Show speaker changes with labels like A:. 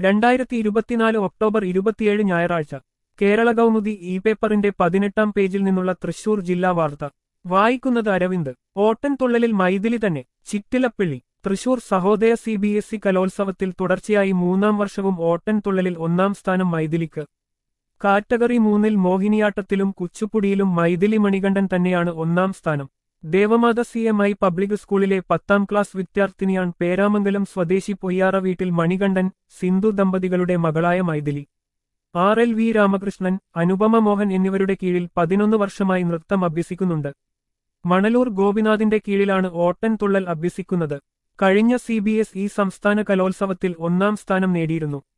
A: രണ്ടായിരത്തി ഇരുപത്തിനാല് ഒക്ടോബർ ഇരുപത്തിയേഴ് ഞായറാഴ്ച കേരള കൗമുദി ഇ പേപ്പറിന്റെ പതിനെട്ടാം പേജിൽ നിന്നുള്ള തൃശൂർ ജില്ലാ വാർത്ത വായിക്കുന്നത് അരവിന്ദ് ഓട്ടൻതുള്ളലിൽ മൈഥിലി തന്നെ Chittilappilly Thrissur Sahodaya C B S E കലോത്സവത്തിൽ തുടർച്ചയായി മൂന്നാം വർഷവും ഓട്ടൻതുള്ളലിൽ ഒന്നാം സ്ഥാനം മൈഥിലിക്ക് കാറ്റഗറി മൂന്നിൽ മോഹിനിയാട്ടത്തിലും കുച്ചുപ്പുടിയിലും മൈഥിലി മണികണ്ഠൻ തന്നെയാണ് ഒന്നാം സ്ഥാനം Devamatha C M I public സ്കൂളിലെ പത്താം ക്ലാസ് വിദ്യാർത്ഥിനിയാണ് പേരാമംഗലം സ്വദേശി പൊയ്യാറ വീട്ടിൽ മണികണ്ഠൻ സിന്ധു ദമ്പതികളുടെ മകളായ Mythili R L V Ramakrishnan Anupama Mohan എന്നിവരുടെ കീഴിൽ പതിനൊന്ന് വർഷമായി നൃത്തം അഭ്യസിക്കുന്നുണ്ട് മണലൂർ ഗോപിനാഥിന്റെ കീഴിലാണ് ഓട്ടൻ തുള്ളൽ അഭ്യസിക്കുന്നത് കഴിഞ്ഞ സി ബി എസ് ഇ സംസ്ഥാന കലോത്സവത്തിൽ ഒന്നാം സ്ഥാനം നേടിയിരുന്നു